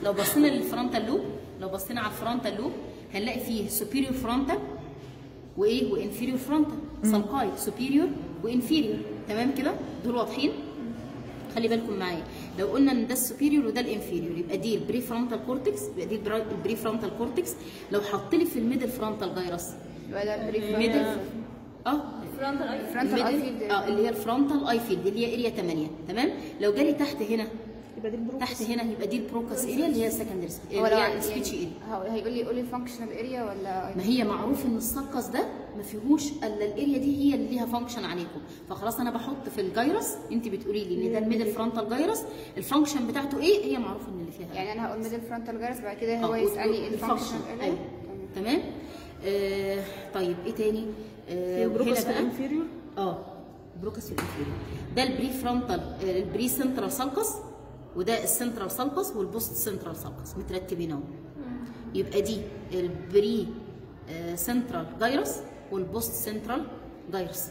لو بصينا للفرونتال لوب لو بصينا على الفرونتال لوب هنلاقي فيه سوبيريور فرونتال وايه وانفيريور فرونتال سلقاي سوبيريور وانفيريور تمام كده دول واضحين خلي بالكم معايا لو قلنا ان ده السوبيريور وده الانفيريور يبقى دي البري فرونتال كورتكس يبقى دي البرا- البري فرونتال كورتكس لو حط لي في الميدل فرونتال جايرس يبقى ده بريف الميدل اه فرونتال اي فرونتال اي الميدل- فيلد اه اللي هي الفرونتال اي فيلد اللي هي اريا 8 تمام لو جالي تحت هنا يبقى دي البروكس تحت هنا يبقى دي البروكس اريا اللي هي السكندري هو اللي لو هي السبيتش اريا هو هيقول لي قول لي الفانكشنال اريا ولا ما هي معروف ان السرقس ده ما فيهوش الا الاريا دي هي اللي ليها فانكشن عليكم فخلاص انا بحط في الجايرس انت بتقولي لي ان ده الميدل فرونتال جايرس الفانكشن بتاعته ايه هي معروف ان اللي فيها يعني انا هقول ميدل فرونتال جارس بعد كده هو آه، يسالني وال- الفانكشنال الفانكشن، اريا أيوة. تمام آه طيب ايه تاني آه بروكس وهنا في بقى الانفيريور اه بروكس في الانفيريور ده البري فرونتال آه، البري سنترال سالكس وده السنترال سالكس والبوست سنترال سالكس مترتبين اهو يبقى دي البري آه، سنترال جايرس والبوست سنترال جايرس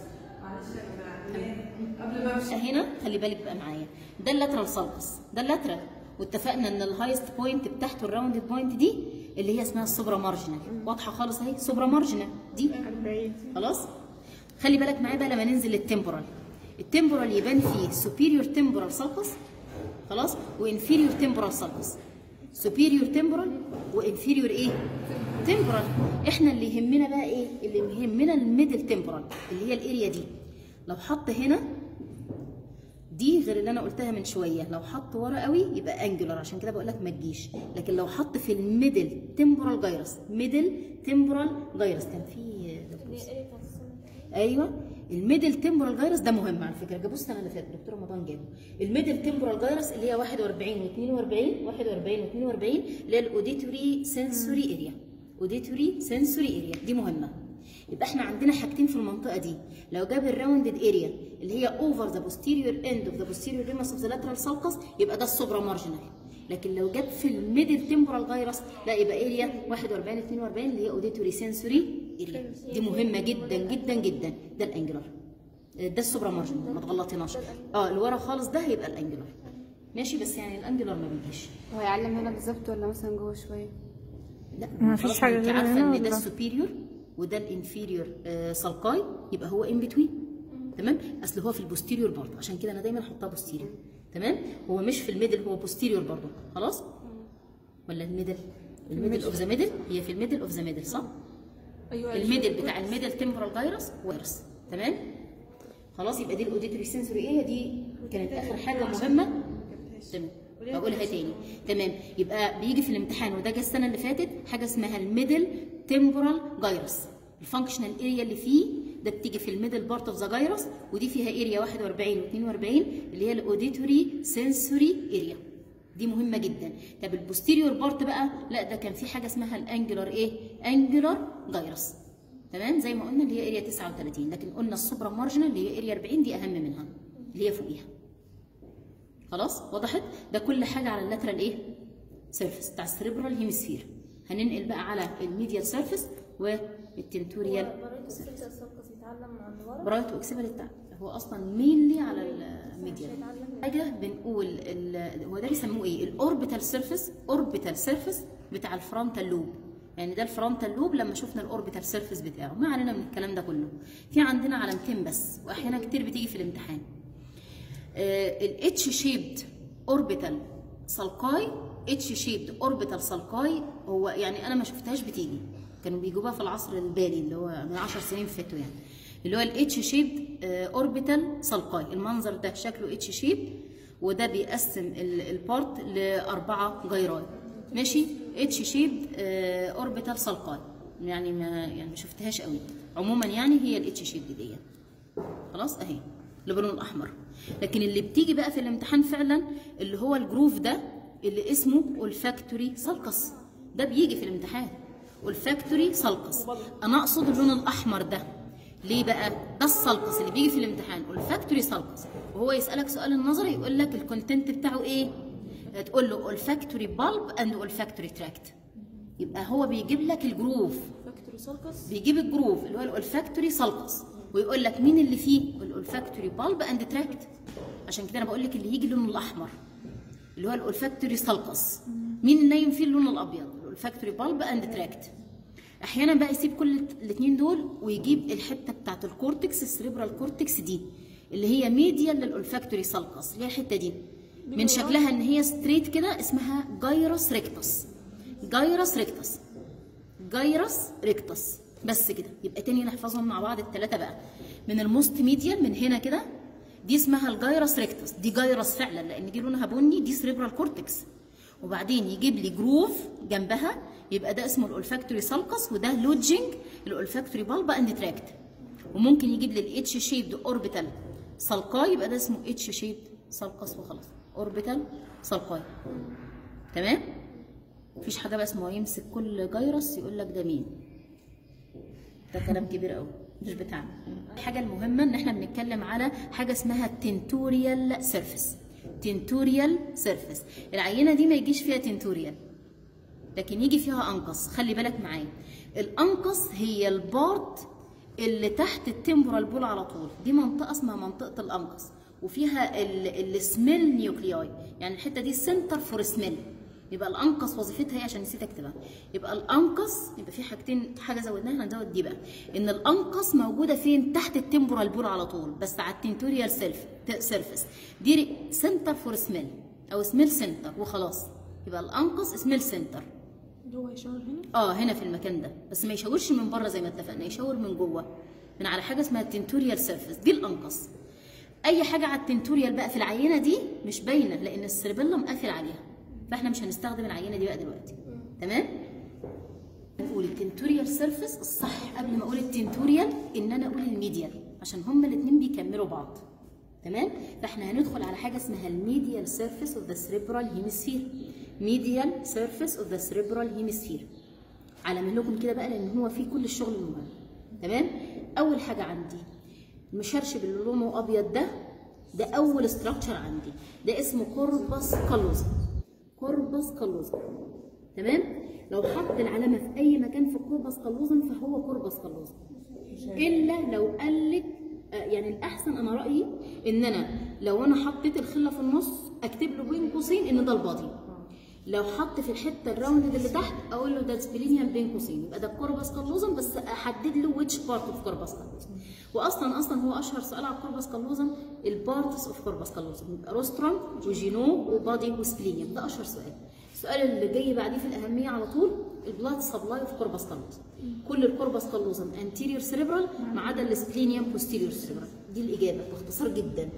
هنا خلي بالك بقى معايا ده اللاترال سالكس ده اللاترال واتفقنا ان الهايست بوينت بتاعته الراوندد بوينت دي اللي هي اسمها السوبرا مارجنال واضحه خالص اهي سوبرا مارجنال دي 40 خلاص خلي بالك معايا بقى لما ننزل للتمبورال التمبورال يبان فيه سوبيريور تمبورال سالكس خلاص وانفيريور تمبورال سالكس سوبيريور تمبورال وانفيريور ايه تمبورال احنا اللي يهمنا بقى ايه اللي يهمنا الميدل تمبورال اللي هي الاريا دي لو حط هنا دي غير اللي انا قلتها من شويه لو حط ورا قوي يبقى انجولار عشان كده بقول لك ما تجيش لكن لو حط في الميدل تمبورال جايرس ميدل تمبورال جايرس كان في دكتور ايوه الميدل تمبورال جايرس ده مهم على فكره جابوه السنه اللي فاتت دكتور رمضان جابه الميدل تمبورال جايرس اللي هي 41 و42 41 و42 اللي هي الاوديتوري سنسوري اريا اوديتوري سنسوري اريا دي مهمه يبقى احنا عندنا حاجتين في المنطقه دي لو جاب الراوندد اريا اللي هي اوفر ذا posterior اند اوف ذا posterior rim of the lateral sulcus يبقى ده السوبرا مارجنال لكن لو جاب في الميدل تمبورال جايرس لا يبقى اريا 41 42 اللي هي اوديتوري سنسوري اريا دي مهمه جدا جدا جدا ده الانجلر ده السوبرا مارجنال ما تغلطيناش اه اللي ورا خالص ده هيبقى الانجلر ماشي بس يعني الانجلر ما بيجيش هو هيعلم هنا بالظبط ولا مثلا جوه شويه لا ما فيش خلاص حاجة انت غير عارفه هنا ان ده ولا؟ السوبيريور وده الانفيريور آه سالكاي يبقى هو ان بتوين تمام اصل هو في البوستيريور برضه عشان كده انا دايما احطها بوستيريور تمام هو مش في الميدل هو بوستيريور برضه خلاص ولا الميدل الميدل اوف ذا ميدل هي في الميدل اوف ذا ميدل صح ايوه الميدل بتاع الميدل تمبرال جايرس وايرس تمام خلاص يبقى دي الاوديتوري سنسوري ايه دي كانت اخر حاجه مهمه تمام بقولها تاني تمام يبقى بيجي في الامتحان وده جه السنه اللي فاتت حاجه اسمها الميدل تمبرال جايرس الفانكشنال اريا اللي فيه ده بتيجي في الميدل بارت اوف ذا جايرس ودي فيها اريا 41 و42 اللي هي الاوديتوري سنسوري اريا دي مهمه جدا طب البوستيريور بارت بقى لا ده كان في حاجه اسمها الانجلر ايه انجلر جايرس تمام زي ما قلنا اللي هي اريا 39 لكن قلنا السوبرا مارجنال اللي هي اريا 40 دي اهم منها اللي هي فوقيها خلاص وضحت ده كل حاجه على اللاترال ايه سيرفيس بتاع السريبرال هيمسفير هننقل بقى على الميديال سيرفيس والتنتوريال برايت واكسبل بتاع هو اصلا مينلي على الميديال حاجه بنقول ال- هو ده بيسموه ايه الاوربيتال سيرفيس اوربيتال سيرفيس بتاع الفرونتال لوب يعني ده الفرونتال لوب لما شفنا الاوربيتال سيرفيس بتاعه ما علينا من الكلام ده كله في عندنا علامتين بس واحيانا كتير بتيجي في الامتحان الاتش شيبد اوربيتال سالكاي اتش شيبد اوربيتال سالكاي هو يعني انا ما شفتهاش بتيجي كانوا بيجيبوها في العصر البالي اللي هو من 10 سنين فاتوا يعني اللي هو الاتش شيبد اوربيتال سالكاي المنظر ده شكله اتش شيب وده بيقسم ال- البارت لاربعه جيران ماشي اتش شيبد اوربيتال سالكاي يعني ما يعني ما شفتهاش قوي عموما يعني هي الاتش شيبد دي خلاص اهي اللي باللون الاحمر لكن اللي بتيجي بقى في الامتحان فعلا اللي هو الجروف ده اللي اسمه olfactory سالكس ده بيجي في الامتحان olfactory سالكس انا اقصد اللون الاحمر ده ليه بقى ده السالكس اللي بيجي في الامتحان olfactory سالكس وهو يسالك سؤال النظري يقول لك الكونتنت بتاعه ايه تقول له olfactory bulb and olfactory tract يبقى هو بيجيب لك الجروف فاكتوري سالكس بيجيب الجروف اللي هو الاولفاكتوري سالكس ويقول لك مين اللي فيه الاولفاكتوري بالب اند تراكت عشان كده انا بقول لك اللي يجي اللون الاحمر اللي هو الاولفاكتوري سالكس مين النايم فيه اللون الابيض الفاكتوري بالب اند تراكت احيانا بقى يسيب كل الاثنين دول ويجيب الحته بتاعت الكورتكس السريبرال كورتكس دي اللي هي ميديال للولفاكتوري سالكس اللي هي الحته دي من شكلها ان هي ستريت كده اسمها جايروس ريكتوس جايروس ريكتوس جايروس ريكتوس بس كده يبقى تاني نحفظهم مع بعض الثلاثه بقى من الموست ميديال من هنا كده دي اسمها الجايروس ريكتوس دي جايروس فعلا لان دي لونها بني دي سريبرال كورتكس وبعدين يجيب لي جروف جنبها يبقى ده اسمه الاولفاكتوري سالكس وده لودجنج الاولفاكتوري بالبا اند تراكت وممكن يجيب لي الاتش شيبد اوربيتال سالكاي يبقى ده اسمه اتش شيبد سالكس وخلاص اوربيتال سالكاي تمام مفيش حاجه بقى اسمه يمسك كل جيرس يقول لك ده مين ده كلام كبير قوي مش بتاعنا الحاجه المهمه ان احنا بنتكلم على حاجه اسمها تنتوريال سيرفيس تنتوريال سيرفيس العينه دي ما يجيش فيها تنتوريال لكن يجي فيها انقص خلي بالك معايا الانقص هي البارت اللي تحت التمبورال بول على طول دي منطقه اسمها منطقه الانقص وفيها السميل نيوكلياي يعني الحته دي سنتر فور سميل يبقى الانقص وظيفتها ايه عشان نسيت اكتبها يبقى الانقص يبقى في حاجتين حاجه زودناها هنزود دي بقى ان الانقص موجوده فين تحت التمبورال بول على طول بس على التنتوريال سيلف سيرفيس دي سنتر فور سميل او سميل سنتر وخلاص يبقى الانقص سميل سنتر اللي هو يشاور هنا اه هنا في المكان ده بس ما يشاورش من بره زي ما اتفقنا يشاور من جوه من على حاجه اسمها التنتوريال سيرفيس دي الانقص اي حاجه على التنتوريال بقى في العينه دي مش باينه لان السيربيلم قافل عليها فاحنا مش هنستخدم العينه دي بقى دلوقتي تمام نقول التنتوريال سيرفيس الصح قبل ما اقول التنتوريال ان انا اقول الميديال عشان هما الاثنين بيكملوا بعض تمام فاحنا هندخل على حاجه اسمها الميديال سيرفيس اوف ذا سيريبرال هيمسفير ميديال سيرفيس اوف ذا سيريبرال هيمسفير على لكم كده بقى لان هو فيه كل الشغل المهم تمام اول حاجه عندي المشرشب اللي لونه ابيض ده ده اول استراكشر عندي ده اسمه كوربس كالوزا كوربس كالوزا تمام لو حط العلامه في اي مكان في كوربس كالوزا فهو كوربس كالوزا الا لو قال لك آه، يعني الاحسن انا رايي ان انا لو انا حطيت الخله في النص اكتب له بين قوسين ان ده الباطي لو حط في الحته الراوند اللي تحت اقول له ده سبلينيال بين قوسين يبقى ده كوربس كالوزم بس احدد له ويتش بارت اوف كوربس كالوزم واصلا اصلا هو اشهر سؤال على الكوربس كالوزم البارتس اوف كوربس كالوزم يبقى روسترم وجينو وبادي وسبلينيوم ده اشهر سؤال السؤال اللي جاي بعديه في الاهميه على طول البلاد سبلاي اوف كوربس كالوزم كل الكوربس كالوزم انتيريور سيريبرال ما عدا السبلينيوم بوستيريور سيريبرال دي الاجابه باختصار جدا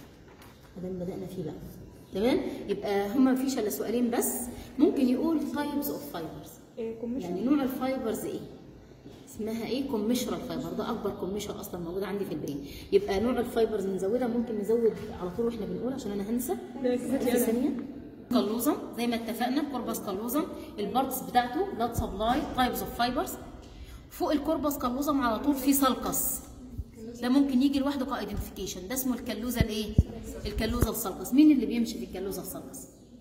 ادام بدانا فيه بقى تمام يبقى هما مفيش الا سؤالين بس ممكن يقول تايبس اوف فايبرز إيه، كوميشن يعني نوع الفايبرز ايه اسمها ايه كوميشرال فايبر ده اكبر كوميشر اصلا موجود عندي في البرين يبقى نوع الفايبرز نزودها ممكن نزود على طول واحنا بنقول عشان انا هنسى في ثانيه كالوزم زي ما اتفقنا كوربس كالوزم البارتس بتاعته بلاد سبلاي تايبس اوف فايبرز فوق الكوربس كالوزم على طول في سالكس ده ممكن يجي لوحده كايدنتيفيكيشن ده اسمه الكلوزه الايه الكلوزه السالكس مين اللي بيمشي في الكلوزه السالكس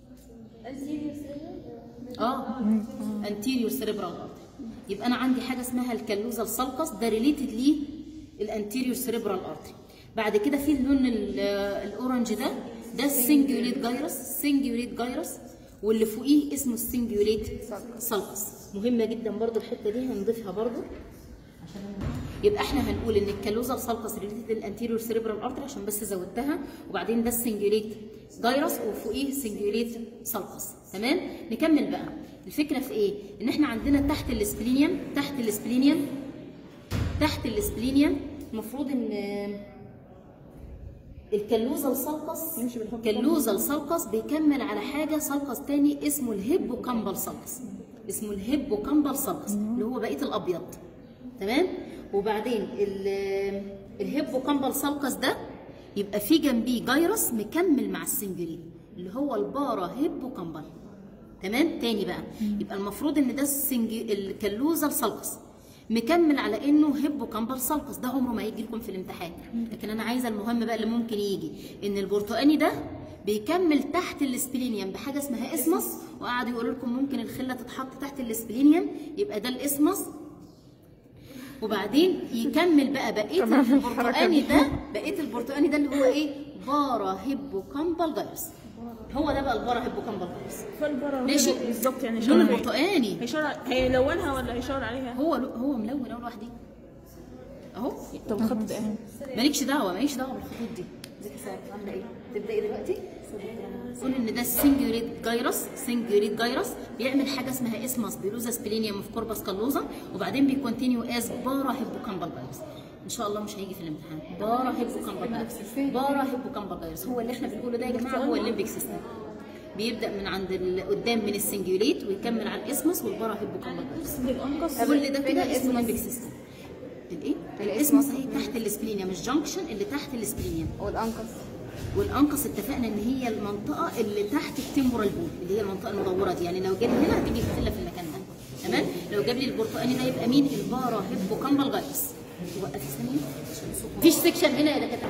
اه انتيريور سيريبرال ارتري يبقى انا عندي حاجه اسمها الكلوزه السالكس ده ريليتد ليه الانتيريور سيريبرال ارتري بعد كده في اللون ال- الاورنج ده ده السنجيوليت جايرس سنجيوليت جايرس واللي فوقيه اسمه السنجيوليت سالكس مهمه جدا برضو الحته دي هنضيفها برضو يبقى احنا هنقول ان الكالوزا السالكس ريليتد الانتيريور سيريبرال ارتري عشان بس زودتها وبعدين ده السنجوليت جايرس وفوقيه سنجوليت سالكس تمام نكمل بقى الفكره في ايه ان احنا عندنا تحت السبلينيوم تحت السبلينيوم تحت السبلينيوم المفروض ان الكلوزا السالكس يمشي بالحب. الكلوزا السالكس بيكمل على حاجه سالكس تاني اسمه الهيبو كامبال سالكس اسمه الهيبو كامبال سالكس اللي هو بقيه الابيض تمام وبعدين ال- الهيبو كامبال سالكس ده يبقى في جنبيه جايرس مكمل مع السنجرين اللي هو البارا هيبو كامبال تمام تاني بقى يبقى المفروض ان ده السنج... الكلوزا السالكس مكمل على انه هيبو كامبال سالكس ده عمره ما يجي لكم في الامتحان لكن انا عايزه المهم بقى اللي ممكن يجي ان البرتقاني ده بيكمل تحت الاسبلينيوم بحاجه اسمها اسمس وقعدوا يقولوا لكم ممكن الخله تتحط تحت الاسبلينيوم يبقى ده الاسمس وبعدين يكمل بقى بقيه البرتقاني ده بقيه البرتقاني ده اللي هو ايه بارا هيبو كامبال جايرس هو ده بقى البارا هيبوكامبال جايرس فالبرا ماشي. بالظبط يعني اللون هيشاور عليها. البرتقاني هيشاور هيلونها ولا هيشاور عليها هو هو ملون اهو لوحدي اهو طب الخط ده اهي مالكش دعوه مالكش دعوه بالخطوط دي ازيك يا ساره عامله ايه تبداي دلوقتي قول ان ده السنجوليت جايرس سنجوليت جايرس بيعمل حاجه اسمها اسمس بيلوزا سبلينيوم في كوربس كالوزا وبعدين بيكونتينيو از بارا هيبوكامبال جايرس ان شاء الله مش هيجي في الامتحان بارا هيبوكامبال جايرس بارا هيبوكامبال جايرس هو اللي احنا بنقوله ده يا جماعه هو الليمبيك سيستم بيبدا من عند ال- قدام من السنجوليت ويكمل على الاسمس والبارا هيبوكامبال جايرس الانقص كل ده فين كده الإسمس؟ اسمه ليمبيك سيستم الايه؟ الإسمس. الاسمس هي تحت الاسبلينيوم مش جنكشن اللي تحت الاسبلينيوم والانقص والانقص اتفقنا ان هي المنطقه اللي تحت التمبورال بول اللي هي المنطقه المدوره دي يعني لو جاب لي هنا هتيجي تحل في المكان ده تمام لو جاب لي البرتقاني ده يبقى مين البارا هيبوكامبال جايرس وقف ثانيه مفيش سيكشن هنا يا دكاتره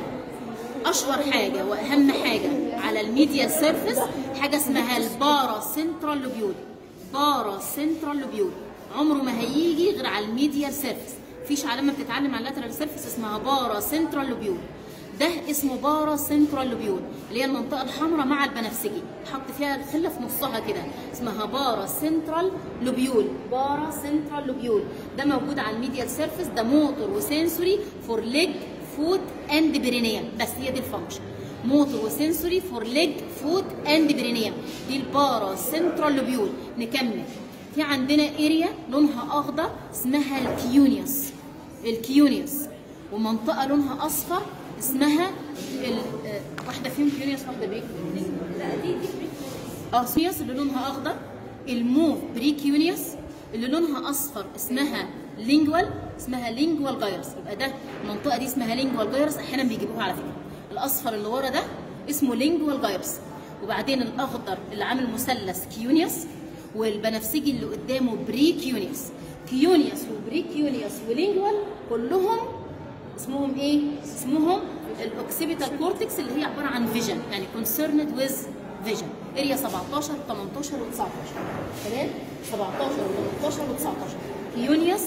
اشهر حاجه واهم حاجه على الميديا سيرفيس حاجه اسمها البارا سنترال لوبيول بارا سنترال لوبيول عمره ما هيجي غير على الميديا سيرفيس مفيش علامه بتتعلم على اللاترال سيرفيس اسمها بارا سنترال لوبيول ده اسمه بارا سنترال لوبيول اللي هي المنطقه الحمراء مع البنفسجي حط فيها الخله في نصها كده اسمها بارا سنترال لوبيول بارا سنترال لوبيول ده موجود على الميديال سيرفيس ده موتور وسنسوري فور ليج فوت اند برينيم بس هي دي الفانكشن موتور وسنسوري فور ليج فوت اند برينيم دي البارا سنترال لوبيول نكمل في عندنا اريا لونها اخضر اسمها الكيونيوس الكيونيوس ومنطقه لونها اصفر اسمها ال... آه، واحده فيهم كيونيوس واحده بريك لا دي دي بريك اه كيونيوس اللي لونها اخضر الموف بريكيونيوس اللي لونها اصفر اسمها لينجوال اسمها لينجوال جايرس يبقى ده المنطقه دي اسمها لينجوال جايرس احيانا بيجيبوها على فكره الاصفر اللي ورا ده اسمه لينجوال جايرس وبعدين الاخضر اللي عامل مثلث كيونيوس والبنفسجي اللي قدامه بريكيونيوس كيونيوس وبريكيونيوس ولينجوال كلهم اسمهم ايه؟ اسمهم الاوكسيبيتال كورتكس اللي هي عباره عن فيجن يعني كونسيرند ويز فيجن اريا 17 18 و19 تمام 17 و18 و19 كيونيوس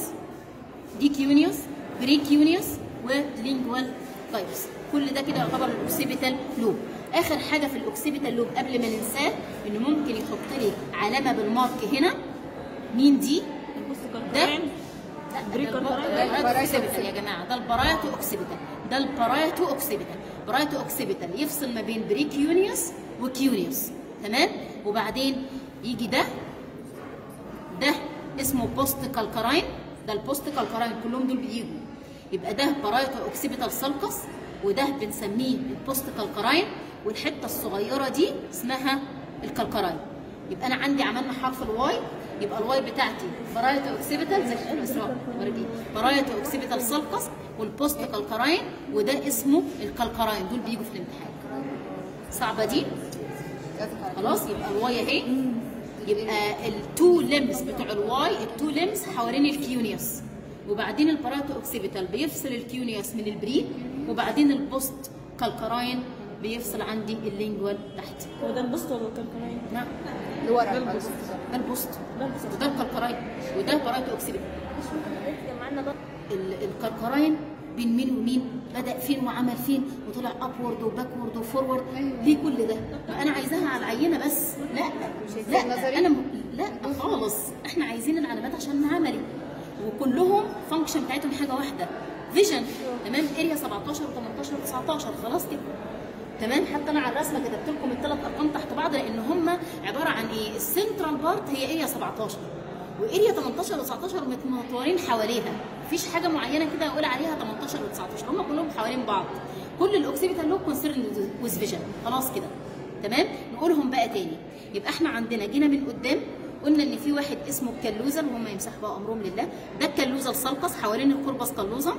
دي كيونيوس بري كيونيوس ولينجوال فايروس كل ده كده يعتبر الاوكسيبيتال لوب اخر حاجه في الاوكسيبيتال لوب قبل ما ننساه انه ممكن يحط لي علامه بالمارك هنا مين دي؟ البوست ده كارتين لا ده بريكر الب- برايتو. ده البرايتو اوكسيبيتال يا جماعه ده البرايتو اوكسيبيتال ده البرايتو اوكسيبيتال برايتو اوكسيبيتال يفصل ما بين بريكيونيوس وكيونيوس تمام وبعدين يجي ده ده اسمه بوست كالكراين ده البوست كالكراين كلهم دول بيجوا يبقى ده برايتو اوكسيبيتال سالكس وده بنسميه البوست كالكراين والحته الصغيره دي اسمها الكالكراين يبقى انا عندي عملنا حرف الواي يبقى الواي بتاعتي برايتو اوكسيبيتال زي ما اسراء وريكي برايتو اوكسيبيتال سالكس والبوست كالكراين وده اسمه الكالكراين دول بيجوا في الامتحان صعبه دي خلاص يبقى الواي اهي يبقى التو ليمز بتوع الواي التو ليمز حوالين الكيونيوس وبعدين الباراتو اوكسيبيتال بيفصل الكيونيوس من البريك وبعدين البوست كالكراين بيفصل عندي اللينجوال تحت هو ده البوست ولا الكركراين؟ نعم اللي ورا ده خالص. البوست ده البوست ده البوست وده الكالكراين وده الباراتو اوكسيبيتال معانا ده ال- الكركراين بين مين ومين بدا فين وعمل فين وطلع ابورد وباكورد وفورورد أيوة. ليه كل ده ما انا عايزاها على العينه بس لا عايزاها لا نظري؟ انا م... لا خالص احنا عايزين العلامات عشان عملي وكلهم فانكشن بتاعتهم حاجه واحده فيجن تمام اريا 17 و18 و19 خلاص كده تمام حتى انا على الرسمه كتبت لكم الثلاث ارقام تحت بعض لان هم عباره عن ايه السنترال بارت هي اريا 17 واريا 18 و19 متنطورين حواليها مفيش حاجه معينه كده اقول عليها 18 و19 هم كلهم حوالين بعض كل الاوكسيبيتال لوب كونسيرن ويز فيجن خلاص كده تمام نقولهم بقى تاني يبقى احنا عندنا جينا من قدام قلنا ان في واحد اسمه الكلوزه وهم يمسحوا بقى امرهم لله ده الكلوزه السلقس حوالين الكوربس كلوزه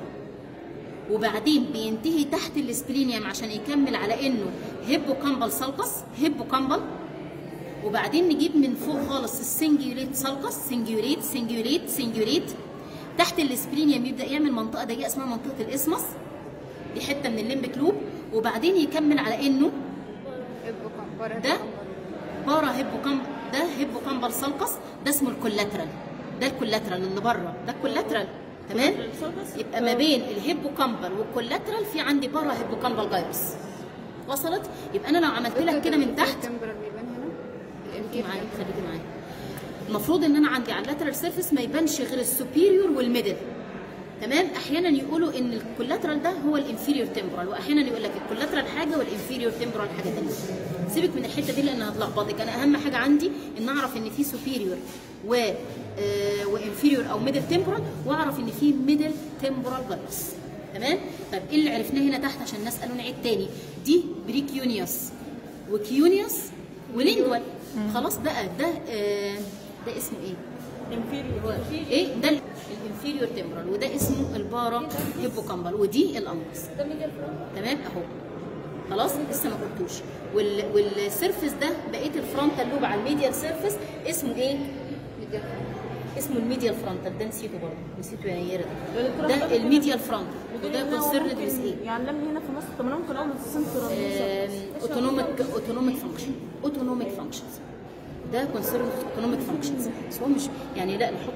وبعدين بينتهي تحت السبلينيوم عشان يكمل على انه هيبو كامبل سالكس هيبو كامبل وبعدين نجيب من فوق خالص السنجيوليت سالكس سنجيوليت سنجيوليت سنجيوليت تحت السبلينيوم يبدا يعمل منطقه ضيقه اسمها منطقه الاسمس دي حته من الليمبك لوب وبعدين يكمل على انه ابقى كمبر ده بارا هيبو كام ده هيبو كامبل سالكس ده اسمه الكولاترال ده الكولاترال اللي بره ده الكولاترال تمام السالكس؟ يبقى ما بين الهيبو كامبل والكولاترال في عندي بارا هيبو كامبل جايرس وصلت يبقى انا لو عملت لك كده من تحت التمبرال بيبان هنا خليكي معايا خليكي معايا المفروض ان انا عندي على اللاترال سيرفيس ما يبانش غير السوبيريور والميدل تمام احيانا يقولوا ان الكولاترال ده هو الانفيريور تمبرال واحيانا يقول لك الكولاترال حاجه والانفيريور تمبرال حاجه ثانيه سيبك من الحته دي لان هتلخبطك انا اهم حاجه عندي ان اعرف ان في سوبيريور و آه وانفيريور او ميدل تمبرال واعرف ان في ميدل تمبرال فيروس تمام طب ايه اللي عرفناه هنا تحت عشان الناس قالوا نعيد تاني دي بريكيونيوس وكيونيوس ولينجوال خلاص بقى ده آه ده اسمه ايه انفيريور ايه ده الانفيريور تمبرال وده اسمه البارا هيبوكامبال ودي الانقص تمام اهو خلاص لسه ما قلتوش وال... والسيرفس ده بقيه الفرونتال لوب على الميديال سيرفس اسمه ايه اسمه الميديال فرونتال ده نسيته برضه نسيته يا نيره ده ده الميديال فرونتال وده كونسيرند ويز ايه يعلمني هنا في مصر طب انا ممكن اقول سنترال اوتونوميك اوتونوميك فانكشن اوتونوميك فانكشنز ده كونسيرند اوتونوميك فانكشنز بس هو مش يعني لا نحط